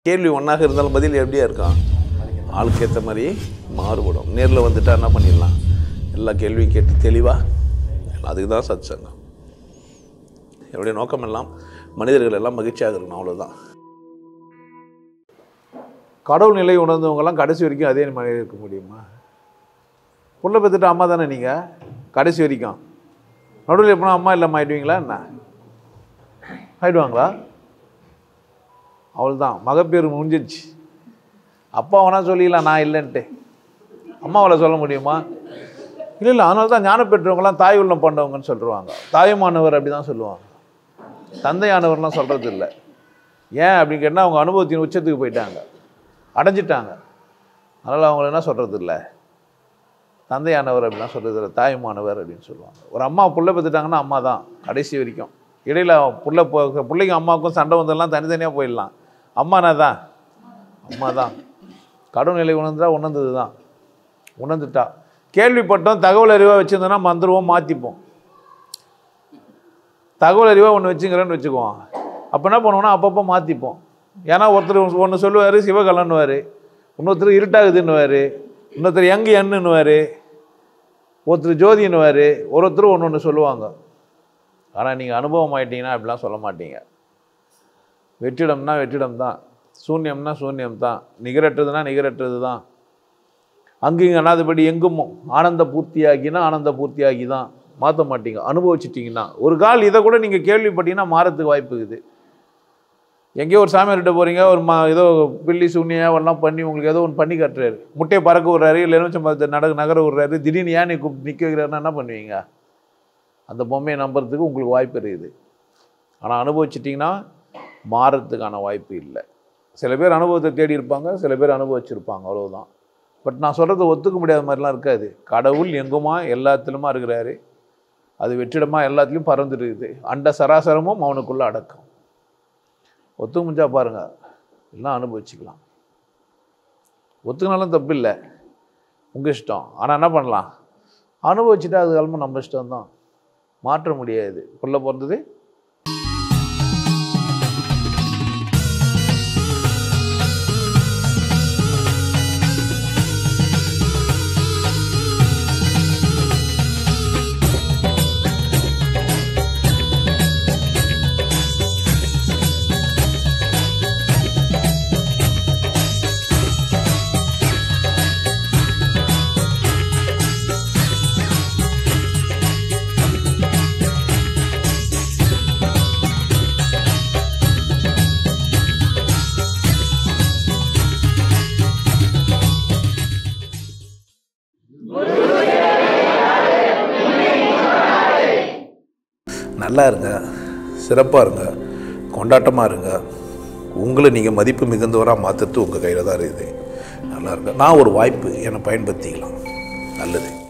கேள்வி ஒன்றாக இருந்தாலும் பதில் எப்படியா இருக்கும் ஆளுக்கு ஏற்ற மாதிரி மாறுபடும் நேரில் வந்துட்டா என்ன பண்ணிடலாம் எல்லா கேள்வியும் கேட்டு தெளிவாக அதுக்கு தான் சத் சங்கம் என்னுடைய நோக்கம் எல்லாம் மனிதர்கள் எல்லாம் மகிழ்ச்சியாக இருக்கணும் அவ்வளோதான் கடவுள் நிலை உணர்ந்தவங்கெல்லாம் கடைசி வரைக்கும் அதே மாதிரி இருக்க முடியுமா புள்ள பெற்றுட்டு அம்மா தானே நீங்கள் கடைசி வரைக்கும் நடுவில் எப்படின்னா அம்மா இல்லாமல் ஆயிடுவீங்களா என்ன ஆயிடுவாங்களா அவள்தான் மகப்பேறு முடிஞ்சிருச்சு அப்பா வேணா சொல்லிக்கலாம் நான் இல்லைன்ட்டு அம்மாவால் சொல்ல முடியுமா இல்லை இல்லை அதனால தான் ஞான பெற்றவங்களாம் தாய் உள்ளம் பண்ணவங்கன்னு சொல்லுவாங்க தாயுமானவர் அப்படி தான் சொல்லுவாங்க தந்தையானவர்லாம் சொல்கிறது இல்லை ஏன் அப்படின்னு கேட்டால் அவங்க அனுபவத்தின் உச்சத்துக்கு போயிட்டாங்க அடைஞ்சிட்டாங்க அதனால் அவங்கள என்ன சொல்கிறது இல்லை தந்தையானவர் அப்படிலாம் சொல்கிறது இல்லை தாயுமானவர் அப்படின்னு சொல்லுவாங்க ஒரு அம்மா புள்ள பெற்றுட்டாங்கன்னா அம்மா தான் கடைசி வரைக்கும் இடையில புள்ள போ- பிள்ளைக்கும் அம்மாவுக்கும் சண்டை வந்தெல்லாம் தனித்தனியாக போயிடலாம் அம்மானா தான் அம்மா தான் கடும் நிலை உணர்ந்தா உணர்ந்தது தான் உணர்ந்துட்டா கேள்விப்பட்டோம் தகவல் அறிவாக வச்சுருந்தோன்னா மந்திருவோம் மாற்றிப்போம் தகவல் அறிவாக ஒன்று வச்சுங்கிறேன்னு வச்சுக்குவோம் அப்போ என்ன பண்ணுவோம்னா அப்பப்போ மாற்றிப்போம் ஏன்னா ஒருத்தர் ஒன்று சொல்லுவார் சிவகலன்னுவார் இன்னொருத்தர் இருட்டாகுதுன்னுவார் இன்னொருத்தர் யங் எண்ணுன்னுவார் ஒருத்தர் ஜோதின்னுவார் ஒருத்தர் ஒன்று ஒன்று சொல்லுவாங்க ஆனால் நீங்கள் அனுபவம் ஆயிட்டீங்கன்னா அப்படிலாம் சொல்ல மாட்டீங்க வெற்றிடம்னா வெற்றிடம் தான் சூன்யம்னா சூன்யம் தான் நிகரற்றதுன்னா நிகரற்றது தான் அங்கேயும் அனாதபடி எங்கும் ஆனந்த பூர்த்தியாகினா ஆனந்த பூர்த்தியாகி தான் மாற்ற மாட்டீங்க அனுபவிச்சிட்டிங்கன்னா ஒரு கால் இதை கூட நீங்கள் கேள்விப்பட்டீங்கன்னா மாறத்துக்கு வாய்ப்பு இருக்குது எங்கேயோ ஒரு சாமியார்கிட்ட போகிறீங்க ஒரு மா ஏதோ பில்லி சூன்யம் எல்லாம் பண்ணி உங்களுக்கு ஏதோ ஒன்று பண்ணி காட்டுறாரு முட்டையை பறக்க விட்றாரு இல்லை எலுமிச்சம்பழத்தை நட நகர விட்றாரு திடீர்னு ஏன் நீ கூப்பிட்டு நிற்க வைக்கிறாருன்னா என்ன பண்ணுவீங்க அந்த பொம்மையை நம்புறதுக்கு உங்களுக்கு வாய்ப்பு இருக்குது ஆனால் அனுபவிச்சிட்டிங்கன்னா மாறத்துக்கான வாய்ப்பு இல்லை சில பேர் அனுபவத்தை தேடி இருப்பாங்க சில பேர் அனுபவிச்சிருப்பாங்க அவ்வளவுதான் பட் நான் சொல்கிறத ஒத்துக்க முடியாத மாதிரிலாம் இருக்காது கடவுள் எங்குமா எல்லாத்திலுமா இருக்கிறாரு அது வெற்றிடமா எல்லாத்துலேயும் பறந்துட்டு இருக்குது அண்ட சராசரமும் அவனுக்குள்ள அடக்கம் ஒத்துக்க முடிஞ்சா பாருங்க எல்லாம் அனுபவிச்சுக்கலாம் ஒத்துக்கினாலும் தப்பு இல்லை உங்கள் இஷ்டம் ஆனால் என்ன பண்ணலாம் அனுபவிச்சுட்டா அது காலமும் நம்ம இஷ்டம் தான் மாற்ற முடியாது புள்ள பிறந்தது நல்லா இருங்க சிறப்பாக இருங்க கொண்டாட்டமாக இருங்க உங்களை நீங்கள் மதிப்பு மிகுந்தவராக மாற்றுறது உங்கள் கையில் தான் இருக்குது நல்லா இருங்க நான் ஒரு வாய்ப்பு என்னை பயன்படுத்திக்கலாம் நல்லது